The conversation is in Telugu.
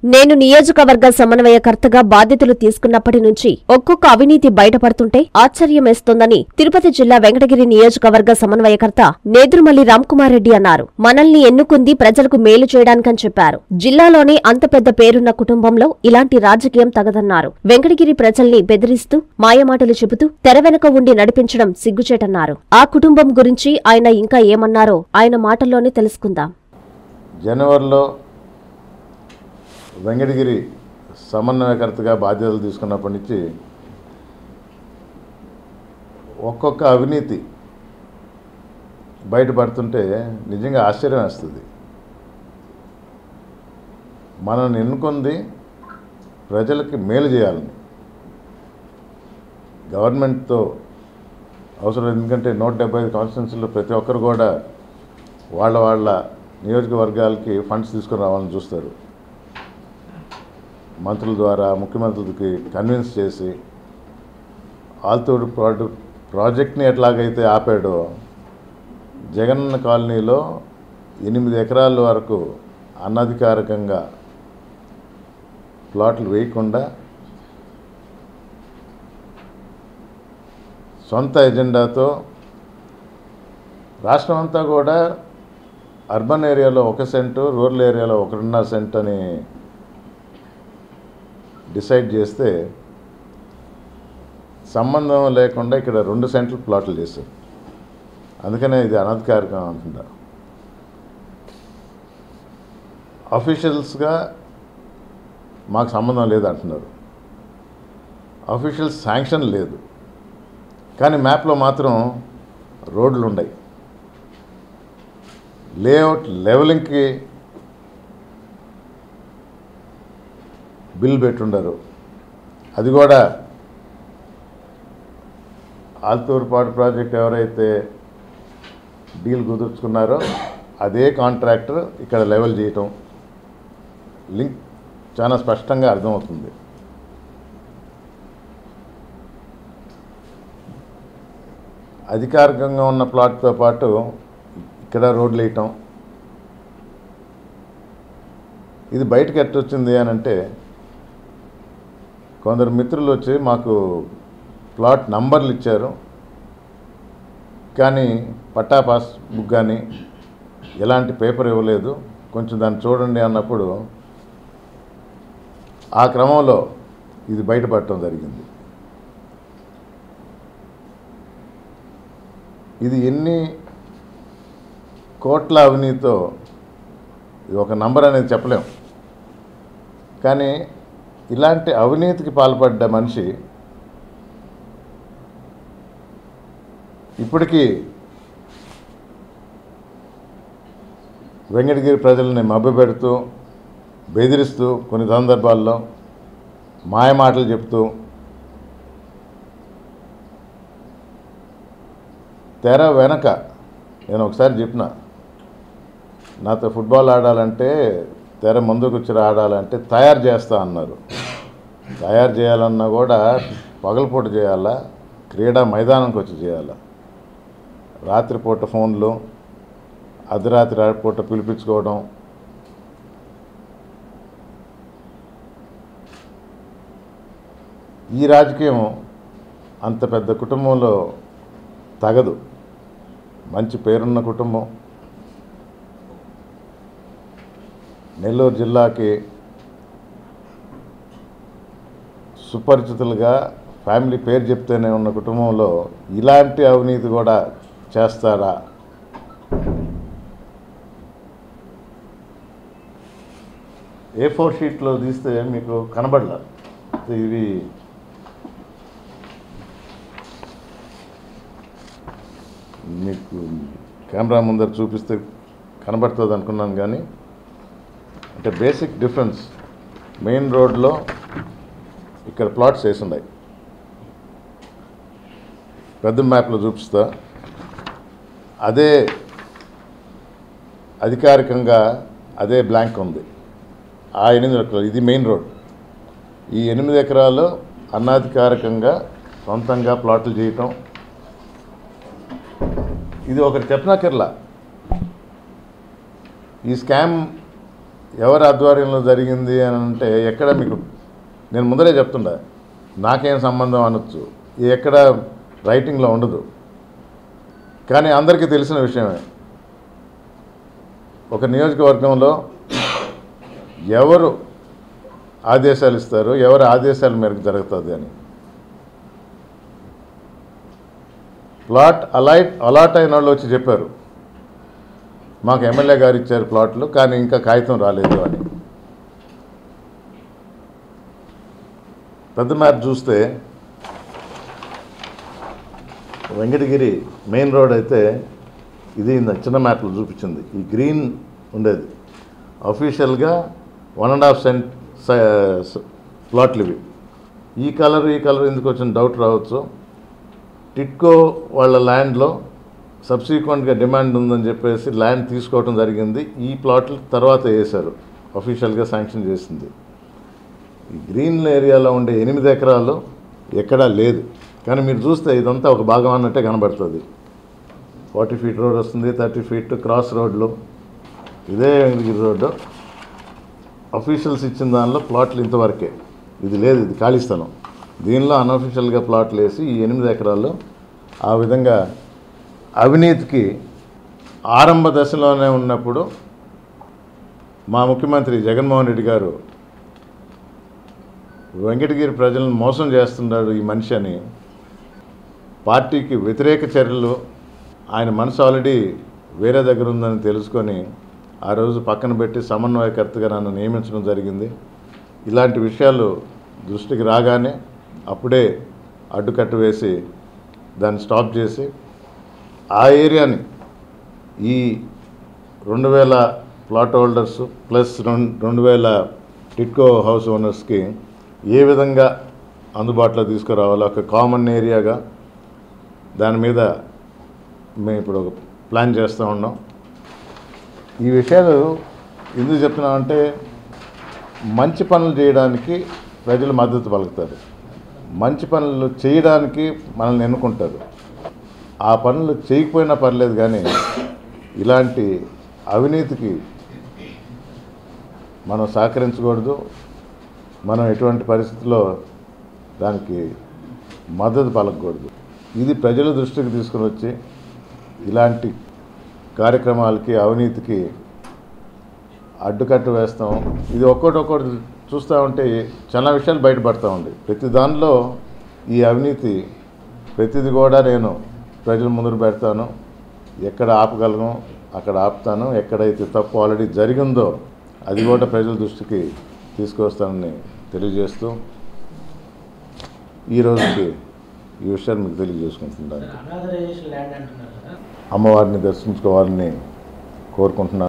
నేను నియోజకవర్గ సమన్వయకర్తగా బాధ్యతలు తీసుకున్నప్పటి నుంచి ఒక్కొక్క అవినీతి బయటపడుతుంటే ఆశ్చర్యమేస్తోందని తిరుపతి జిల్లా వెంకటగిరి నియోజకవర్గ సమన్వయకర్త నేదురుమల్లి రామ్కుమార్ రెడ్డి అన్నారు మనల్ని ఎన్నుకుంది ప్రజలకు మేలు చేయడానికని చెప్పారు జిల్లాలోనే అంత పెద్ద పేరున్న కుటుంబంలో ఇలాంటి రాజకీయం తగదన్నారు వెంకటగిరి ప్రజల్ని బెదిరిస్తూ మాయమాటలు చెబుతూ తెర వెనుక ఉండి నడిపించడం సిగ్గుచేటన్నారు ఆ కుటుంబం గురించి ఆయన ఇంకా ఏమన్నారో ఆయన మాటల్లోనే తెలుసుకుందాం జనవరిలో వెంకటగిరి సమన్వయకర్తగా బాధ్యతలు తీసుకున్నప్పటి నుంచి ఒక్కొక్క అవినీతి బయటపడుతుంటే నిజంగా ఆశ్చర్యం వేస్తుంది మనల్ని ఎన్నుకుంది ప్రజలకి మేలు చేయాలని గవర్నమెంట్తో అవసరం లేదు. ఎందుకంటే నూట డెబ్బై ఐదు కాన్స్టిట్యున్సీలో ప్రతి ఒక్కరు కూడా వాళ్ళ వాళ్ళ నియోజకవర్గాలకి ఫండ్స్ తీసుకుని రావాలని చూస్తారు మంత్రుల ద్వారా ముఖ్యమంత్రులకి కన్విన్స్ చేసి ఆల్తూరు ప్రాడు ప్రాజెక్ట్ని ఎట్లాగైతే ఆపాడో జగనన్న కాలనీలో ఎనిమిది ఎకరాల వరకు అనధికారికంగా ప్లాట్లు వేయకుండా సొంత ఎజెండాతో రాష్ట్రం అంతా కూడా అర్బన్ ఏరియాలో ఒక సెంటు రూరల్ ఏరియాలో ఒకటిన్నర సెంట్ అని డిసైడ్ చేస్తే సంబంధం లేకుండా ఇక్కడ రెండు సెంట్లు ప్లాట్లు చేశారు అందుకనే ఇది అనధికారికం అంటున్నారు అఫీషియల్స్గా మాకు సంబంధం లేదు అంటున్నారు అఫీషియల్స్ శాంక్షన్ లేదు కానీ మ్యాప్లో మాత్రం రోడ్లు ఉన్నాయి లేఅవుట్ లెవెలింగ్కి బిల్ పెట్టుండరు అది కూడా ఆల్తూరుపాటు ప్రాజెక్ట్ ఎవరైతే డీల్ కుదుర్చుకున్నారో అదే కాంట్రాక్టర్ ఇక్కడ లెవెల్ చేయటం లింక్ చాలా స్పష్టంగా అర్థమవుతుంది అధికారికంగా ఉన్న ప్లాట్తో పాటు ఇక్కడ రోడ్లు వేయటం ఇది బయటకు ఎట్టొచ్చింది అని అంటే కొందరు మిత్రులు వచ్చి మాకు ప్లాట్ నంబర్లు ఇచ్చారు కానీ పట్టా పాస్ బుక్ కానీ ఎలాంటి పేపర్ ఇవ్వలేదు కొంచెం దాన్ని చూడండి అన్నప్పుడు ఆ క్రమంలో ఇది బయటపడటం జరిగింది ఇది ఎన్ని కోట్ల అవినీతితో ఇది ఒక నంబర్ అనేది చెప్పలేం కానీ ఇలాంటి అవినీతికి పాల్పడ్డ మనిషి ఇప్పటికీ వెంకటగిరి ప్రజల్ని మభ్యపెడుతూ బెదిరిస్తూ కొన్ని సందర్భాల్లో మాయమాటలు చెప్తూ తెర వెనక నేను ఒకసారి చెప్పిన నాతో ఫుట్బాల్ ఆడాలంటే తెర ముందుకు వచ్చి ఆడాలంటే తయారు చేస్తా అన్నారు తయారు చేయాలన్నా కూడా పగలపూట చేయాలా క్రీడా మైదానంకి వచ్చి చేయాలా రాత్రిపూట ఫోన్లు అర్ధరాత్రి పూట పిలిపించుకోవడం ఈ రాజకీయం అంత పెద్ద కుటుంబంలో తగదు మంచి పేరున్న కుటుంబం నెల్లూరు జిల్లాకి సుపరిచితులుగా ఫ్యామిలీ పేరు చెప్తేనే ఉన్న కుటుంబంలో ఇలాంటి అవినీతి కూడా చేస్తారా ఏ ఫోర్ షీట్లో తీస్తే మీకు కనబడలా ఇవి మీకు కెమెరా ముందర చూపిస్తే కనబడుతుంది అనుకున్నాను కానీ అంటే బేసిక్ డిఫరెన్స్ మెయిన్ రోడ్లో ఇక్కడ ప్లాట్స్ వేసి ఉన్నాయి పెద్ద మ్యాప్లో చూపిస్తా అదే అధికారికంగా అదే బ్లాంక్ ఉంది ఆ ఎనిమిది ఎకరాలు ఇది మెయిన్ రోడ్ ఈ ఎనిమిది ఎకరాలు అనాధికారికంగా సొంతంగా ప్లాట్లు చేయటం ఇది ఒకటి చెప్పనక్కర్లా ఈ స్కామ్ ఎవరి ఆధ్వర్యంలో జరిగింది అని అంటే ఎక్కడ మీకు నేను ముందరే చెప్తుండా నాకేం సంబంధం అనొచ్చు ఇది ఎక్కడ రైటింగ్లో ఉండదు కానీ అందరికీ తెలిసిన విషయమే ఒక నియోజకవర్గంలో ఎవరు ఆదేశాలు ఇస్తారు ఎవరి ఆదేశాల మేరకు జరుగుతుంది అని ప్లాట్ అలాట్ అలాట్ అయిన వాళ్ళు వచ్చి చెప్పారు మాకు ఎమ్మెల్యే గారు ఇచ్చారు ప్లాట్లు కానీ ఇంకా కాగితం రాలేదు అని పెద్ద మ్యాప్ చూస్తే వెంకటగిరి మెయిన్ రోడ్ అయితే ఇది ఇంత చిన్న మ్యాప్లో చూపించింది ఈ గ్రీన్ ఉండేది అఫీషియల్గా వన్ అండ్ హాఫ్ సెంట్ ప్లాట్లు ఇవి ఈ కలర్ ఈ కలర్ ఎందుకు వచ్చిన డౌట్ రావచ్చు టిట్కో వాళ్ళ ల్యాండ్లో సబ్సిక్వెంట్గా డిమాండ్ ఉందని చెప్పేసి ల్యాండ్ తీసుకోవడం జరిగింది ఈ ప్లాట్లు తర్వాత వేశారు అఫీషియల్గా శాంక్షన్ చేసింది ఈ గ్రీన్ ఏరియాలో ఉండే ఎనిమిది ఎకరాలు ఎక్కడా లేదు కానీ మీరు చూస్తే ఇదంతా ఒక భాగం అన్నట్టే కనబడుతుంది ఫార్టీ ఫీట్ రోడ్ వస్తుంది థర్టీ ఫీట్ క్రాస్ రోడ్లు ఇదే వెంకటగిరి రోడ్డు అఫీషియల్స్ ఇచ్చిన దానిలో ప్లాట్లు ఇంతవరకే ఇది లేదు ఇది ఖాళీ స్థలం దీనిలో అన్అఫీషియల్గా ప్లాట్లు వేసి ఈ ఎనిమిది ఎకరాల్లో ఆ విధంగా అవినీతికి ఆరంభ దశలోనే ఉన్నప్పుడు మా ముఖ్యమంత్రి జగన్మోహన్ రెడ్డి గారు వెంకటగిరి ప్రజలను మోసం చేస్తున్నాడు ఈ మనిషి అని పార్టీకి వ్యతిరేక చర్యలు ఆయన మనసు ఆల్రెడీ వేరే దగ్గర ఉందని తెలుసుకొని ఆ రోజు పక్కన పెట్టి సమన్వయకర్తగా నన్ను నియమించడం జరిగింది ఇలాంటి విషయాలు దృష్టికి రాగానే అప్పుడే అడ్డుకట్ట వేసి దాన్ని స్టాప్ చేసి ఆ ఏరియాని ఈ రెండు వేల ప్లాట్ హోల్డర్స్ ప్లస్ రెండు రెండు వేల టిట్కో హౌస్ ఓనర్స్కి ఏ విధంగా అందుబాటులో తీసుకురావాలో ఒక కామన్ ఏరియాగా దాని మీద మేము ఇప్పుడు ఒక ప్లాన్ చేస్తూ ఉన్నాం ఈ విషయాలు ఎందుకు చెప్తున్నామంటే మంచి పనులు చేయడానికి ప్రజలు మద్దతు పలుకుతారు మంచి పనులు చేయడానికి మనల్ని ఎన్నుకుంటారు ఆ పనులు చేయకపోయినా పర్లేదు కానీ ఇలాంటి అవినీతికి మనం సహకరించకూడదు మనం ఎటువంటి పరిస్థితుల్లో దానికి మద్దతు పలకకూడదు ఇది ప్రజల దృష్టికి తీసుకుని వచ్చి ఇలాంటి కార్యక్రమాలకి అవినీతికి అడ్డుకట్ట వేస్తాం ఇది ఒక్కోటి ఒక్కోటి చూస్తూ ఉంటే చాలా విషయాలు బయటపడతా ఉంది ప్రతి దానిలో ఈ అవినీతి ప్రతిది కూడా నేను ప్రజల ముందు పెడతాను ఎక్కడ ఆపగలను అక్కడ ఆపుతాను ఎక్కడైతే తప్పు ఆల్రెడీ జరిగిందో అది కూడా ప్రజల దృష్టికి తీసుకొస్తానని తెలియజేస్తూ ఈ రోజుకి ఈ విషయాన్ని మీకు తెలియజేసుకుంటున్నాను అనాథరైజేషన్ ల్యాండ్ అంటున్నారు కదా అమ్మవారిని దర్శించుకోవాలని కోరుకుంటున్నాను